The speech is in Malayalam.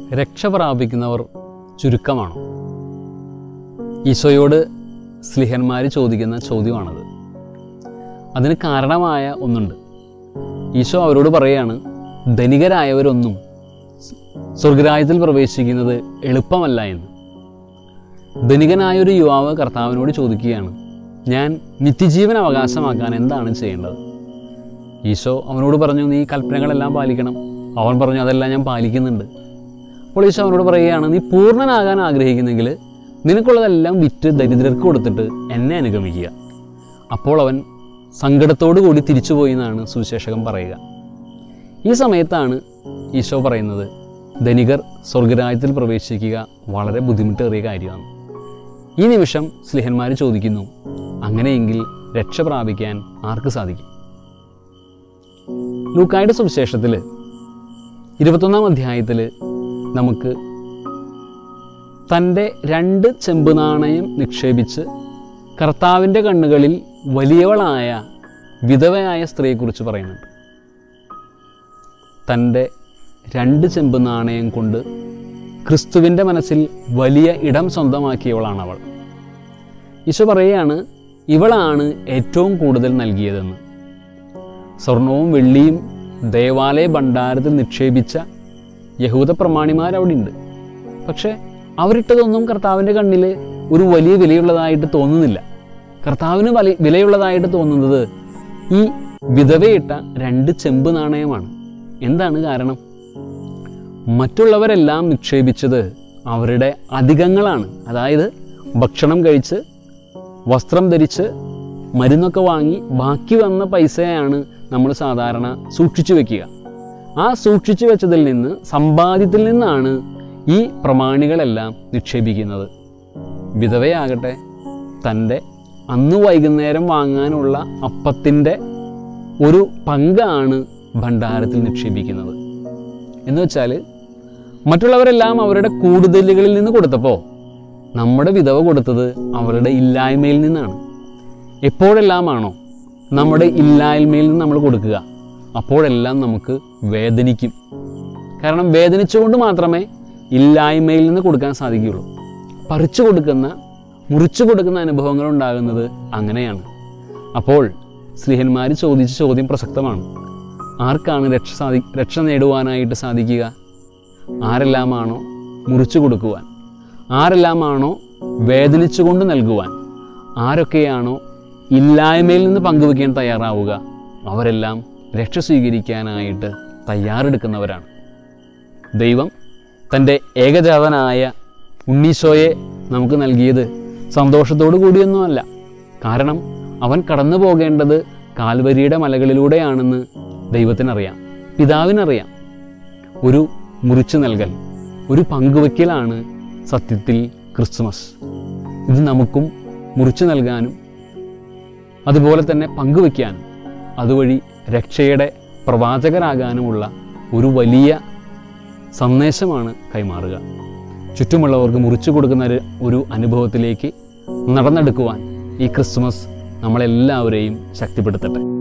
രക്ഷ പ്രാപിക്കുന്നവർ ചുരുക്കമാണോ ഈശോയോട് സ്ലിഹന്മാർ ചോദിക്കുന്ന ചോദ്യമാണത് അതിന് കാരണമായ ഒന്നുണ്ട് ഈശോ അവരോട് പറയുകയാണ് ധനികരായവരൊന്നും സ്വർഗരാജ്യത്തിൽ പ്രവേശിക്കുന്നത് എളുപ്പമല്ല എന്ന് ധനികനായൊരു യുവാവ് കർത്താവിനോട് ചോദിക്കുകയാണ് ഞാൻ നിത്യജീവൻ അവകാശമാക്കാൻ എന്താണ് ചെയ്യേണ്ടത് ഈശോ അവനോട് പറഞ്ഞു നീ കൽപ്പനകളെല്ലാം പാലിക്കണം അവൻ പറഞ്ഞു അതെല്ലാം ഞാൻ പാലിക്കുന്നുണ്ട് അപ്പോൾ ഈശോ അവനോട് പറയുകയാണ് നീ പൂർണ്ണനാകാൻ ആഗ്രഹിക്കുന്നെങ്കിൽ നിനക്കുള്ളതെല്ലാം വിറ്റ് ദരിദ്രർക്ക് കൊടുത്തിട്ട് എന്നെ അനുഗമിക്കുക അപ്പോൾ അവൻ സങ്കടത്തോടു കൂടി തിരിച്ചുപോയി എന്നാണ് സുവിശേഷകൻ പറയുക ഈ സമയത്താണ് ഈശോ പറയുന്നത് ധനികർ സ്വർഗരാജ്യത്തിൽ പ്രവേശിക്കുക വളരെ ബുദ്ധിമുട്ടേറിയ കാര്യമാണ് ഈ നിമിഷം സ്ലിഹന്മാർ ചോദിക്കുന്നു അങ്ങനെയെങ്കിൽ രക്ഷ പ്രാപിക്കാൻ ആർക്ക് സാധിക്കും ലൂക്കായുടെ സുവിശേഷത്തിൽ ഇരുപത്തൊന്നാം അധ്യായത്തിൽ നമുക്ക് തൻ്റെ രണ്ട് ചെമ്പ് നാണയം നിക്ഷേപിച്ച് കർത്താവിൻ്റെ കണ്ണുകളിൽ വലിയവളായ വിധവയായ സ്ത്രീയെക്കുറിച്ച് പറയുന്നുണ്ട് തൻ്റെ രണ്ട് ചെമ്പ് നാണയം കൊണ്ട് ക്രിസ്തുവിൻ്റെ മനസ്സിൽ വലിയ ഇടം സ്വന്തമാക്കിയവളാണ് അവൾ ഈശോ പറയുകയാണ് ഇവളാണ് ഏറ്റവും കൂടുതൽ നൽകിയതെന്ന് സ്വർണവും വെള്ളിയും ദേവാലയ ഭണ്ഡാരത്തിൽ നിക്ഷേപിച്ച യഹൂദ പ്രമാണിമാരവിടെ ഉണ്ട് പക്ഷേ അവരിട്ടതൊന്നും കർത്താവിൻ്റെ കണ്ണിൽ ഒരു വലിയ വിലയുള്ളതായിട്ട് തോന്നുന്നില്ല കർത്താവിന് വലി വിലയുള്ളതായിട്ട് തോന്നുന്നത് ഈ വിധവയിട്ട രണ്ട് ചെമ്പ് നാണയമാണ് എന്താണ് കാരണം മറ്റുള്ളവരെല്ലാം നിക്ഷേപിച്ചത് അവരുടെ അധികങ്ങളാണ് അതായത് ഭക്ഷണം കഴിച്ച് വസ്ത്രം ധരിച്ച് മരുന്നൊക്കെ വാങ്ങി ബാക്കി വന്ന പൈസയാണ് നമ്മൾ സാധാരണ സൂക്ഷിച്ചു വെക്കുക ആ സൂക്ഷിച്ചു വെച്ചതിൽ നിന്ന് സമ്പാദ്യത്തിൽ നിന്നാണ് ഈ പ്രമാണികളെല്ലാം നിക്ഷേപിക്കുന്നത് വിധവയാകട്ടെ തൻ്റെ അന്ന് വൈകുന്നേരം വാങ്ങാനുള്ള അപ്പത്തിൻ്റെ ഒരു പങ്കാണ് ഭണ്ഡാരത്തിൽ നിക്ഷേപിക്കുന്നത് എന്ന് വെച്ചാൽ മറ്റുള്ളവരെല്ലാം അവരുടെ കൂടുതലുകളിൽ നിന്ന് കൊടുത്തപ്പോൾ നമ്മുടെ വിധവ കൊടുത്തത് അവരുടെ ഇല്ലായ്മയിൽ നിന്നാണ് എപ്പോഴെല്ലാമാണോ നമ്മുടെ ഇല്ലായ്മയിൽ നിന്ന് നമ്മൾ കൊടുക്കുക അപ്പോഴെല്ലാം നമുക്ക് വേദനിക്കും കാരണം വേദനിച്ചുകൊണ്ട് മാത്രമേ ഇല്ലായ്മയിൽ നിന്ന് കൊടുക്കാൻ സാധിക്കുകയുള്ളൂ പറിച്ചു കൊടുക്കുന്ന മുറിച്ചു കൊടുക്കുന്ന അനുഭവങ്ങൾ ഉണ്ടാകുന്നത് അങ്ങനെയാണ് അപ്പോൾ സ്ത്രീഹന്മാർ ചോദിച്ച ചോദ്യം പ്രസക്തമാണ് ആർക്കാണ് രക്ഷ സാധി രക്ഷ നേടുവാനായിട്ട് സാധിക്കുക ആരെല്ലാമാണോ മുറിച്ചു കൊടുക്കുവാൻ ആരെല്ലാമാണോ വേദനിച്ചുകൊണ്ട് നൽകുവാൻ ആരൊക്കെയാണോ ഇല്ലായ്മയിൽ നിന്ന് പങ്കുവയ്ക്കാൻ തയ്യാറാവുക അവരെല്ലാം രക്ഷ സ്വീകരിക്കാനായിട്ട് തയ്യാറെടുക്കുന്നവരാണ് ദൈവം തൻ്റെ ഏകജാതനായ ഉണ്ണീശോയെ നമുക്ക് നൽകിയത് സന്തോഷത്തോടു കൂടിയൊന്നുമല്ല കാരണം അവൻ കടന്നു പോകേണ്ടത് കാൽവരിയുടെ മലകളിലൂടെയാണെന്ന് ദൈവത്തിനറിയാം പിതാവിനറിയാം ഒരു മുറിച്ചു നൽകൽ ഒരു പങ്കുവയ്ക്കലാണ് സത്യത്തിൽ ക്രിസ്തുമസ് ഇത് നമുക്കും മുറിച്ചു നൽകാനും അതുപോലെ തന്നെ പങ്കുവയ്ക്കാനും അതുവഴി രക്ഷയുടെ പ്രവാചകരാകാനുമുള്ള ഒരു വലിയ സന്ദേശമാണ് കൈമാറുക ചുറ്റുമുള്ളവർക്ക് മുറിച്ചു കൊടുക്കുന്ന ഒരു- ഒരു അനുഭവത്തിലേക്ക് നടന്നെടുക്കുവാൻ ഈ ക്രിസ്മസ് നമ്മളെല്ലാവരെയും ശക്തിപ്പെടുത്തട്ടെ